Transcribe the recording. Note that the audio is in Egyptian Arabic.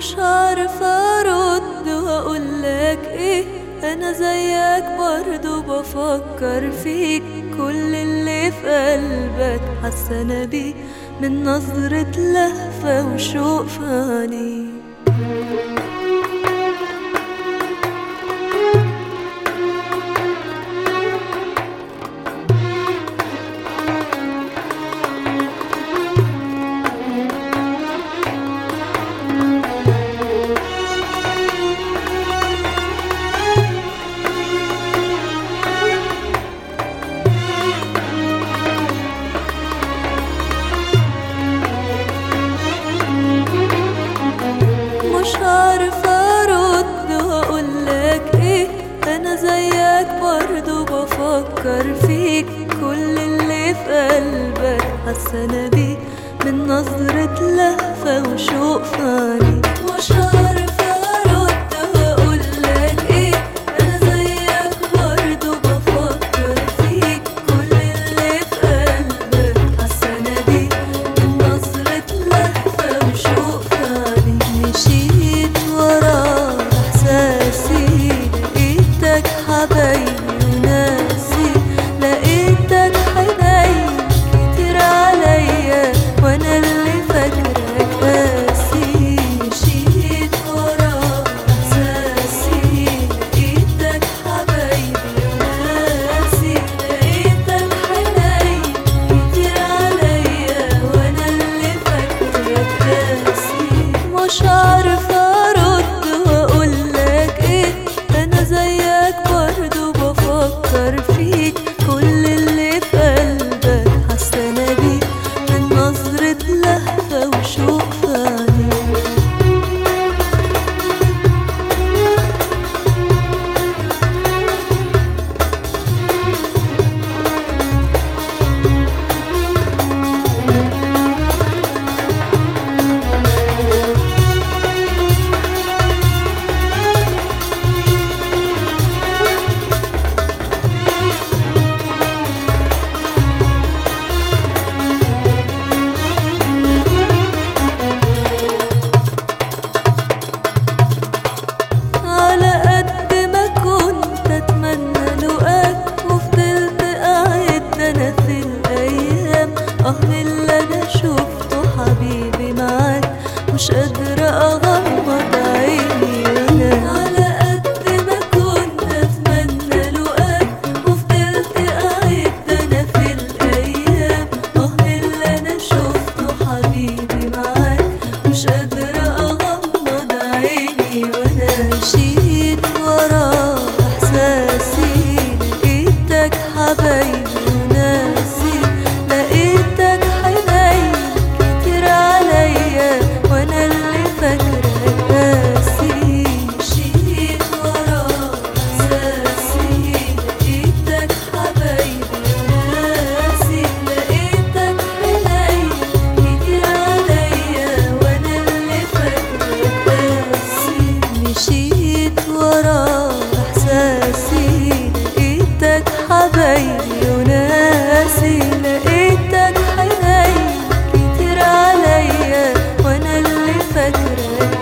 مش عارفة ارد واقولك ايه انا زيك برضو بفكر فيك كل اللي في قلبك حاسة انا بيه من نظرة لهفة وشوق في عينيك مش عارفة ارد واقولك ايه انا زيك برضو بفكر فيك كل اللي في قلبك حاسة انا بيه من نظرة لهفة وشوق في عينيك مش عارفة ارد واقولك ايه انا زيك برضو بفكر فيك كل اللي في قلبك حاسة انا بيه من نظرة لهفة وشوق في عينيك مشيت ورا احساسي لقيتك حبايبي وناسي لقيتك حنين كتير عليا وانا اللي فاكرك قاسي مشيت ورا احساسي لقيتك حبايبي وناسي لقيتك حنين كتير عليا وانا اللي فاكرك قاسي مش عارفة ارد واقولك ايه انا زيك برضو بفكر فيك كل اللي في قلبك حاسة انا بيه من نظرة لهفة وشوق في عينيك على قد ما كنت اتمنى لقاك وفضلت قاعد انا في الايام اه من اللي انا شفته حبيبي معاك مش قادرة اغمض عيني وانا على قد ما كنت اتمنى لقاك وفضلت قاعد انا في الايام اه من اللي انا شفته حبيبي معاك مش قادرة اغمض عيني وانا مشيت ورا احساسي لقيتك حبايبي وناسي لقيتك حنين كتير عليا وانا اللي فاكرك قاسي مشيت ورا احساسي لقيتك حبايبي وناسي لقيتك حنين كتير عليا وانا اللي فاكرك قاسي مشيت ورا احساسي لقيتك حبايبي وناسي لقيتك حنين كتير عليا وانا اللي فاكرك